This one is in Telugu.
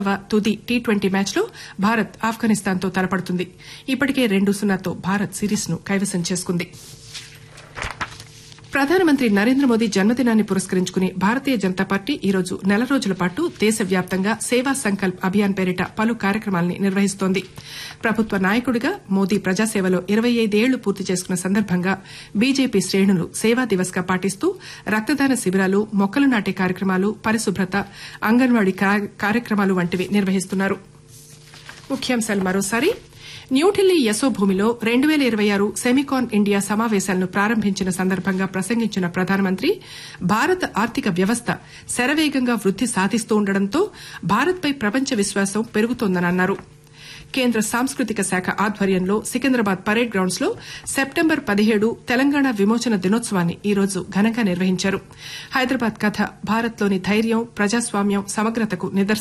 తుది టీ ట్వంటీ మ్యాచ్లో భారత్ ఆఫ్ఘనిస్తాన్తో తలపడుతుంది ఇప్పటికే రెండు సున్నాతో భారత్ సిరీస్ ను కైవసం చేసుకుంది ప్రధానమంత్రి నరేంద్ర మోదీ జన్మదినాన్ని పురస్కరించుకుని భారతీయ జనతా పార్టీ ఈరోజు నెల రోజుల పాటు దేశవ్యాప్తంగా సేవా సంకల్ప్ అభియాన్ పేరిట పలు కార్యక్రమాల్ని నిర్వహిస్తోంది ప్రభుత్వ నాయకుడిగా మోదీ ప్రజాసేవలో ఇరవై ఐదేళ్లు పూర్తి చేసుకున్న సందర్భంగా బీజేపీ శ్రేణులు సేవా దివస్ గా పాటిస్తూ రక్తదాన శిబిరాలు మొక్కలు నాటే కార్యక్రమాలు పరిశుభ్రత అంగన్వాడీ కార్యక్రమాలు వంటివి నిర్వహిస్తున్నారు ముఖ్యాంశాలు మరోసారి న్యూఢిల్లీ యశోభూమిలో రెండు పేల ఇరవై ఆరు సెమికాన్ ఇండియా సమావేశాలను ప్రారంభించిన సందర్భంగా ప్రసంగించిన ప్రధానమంత్రి భారత ఆర్థిక వ్యవస్థ శరవేగంగా వృద్ది సాధిస్తూ ఉండడంతో భారత్పై ప్రపంచ విశ్వాసం పెరుగుతోందని అన్నారు కేంద్ర సాంస్కృతిక శాఖ ఆధ్వర్యంలో సికింద్రాబాద్ పరేడ్ గ్రౌండ్స్ లో సెప్టెంబర్ పదిహేడు తెలంగాణ విమోచన దినోత్సవాన్ని ఈ రోజు ఘనంగా నిర్వహించారు హైదరాబాద్ కథ భారత్లోని ధైర్యం ప్రజాస్వామ్యం సమగ్రతకు నిదర్శనం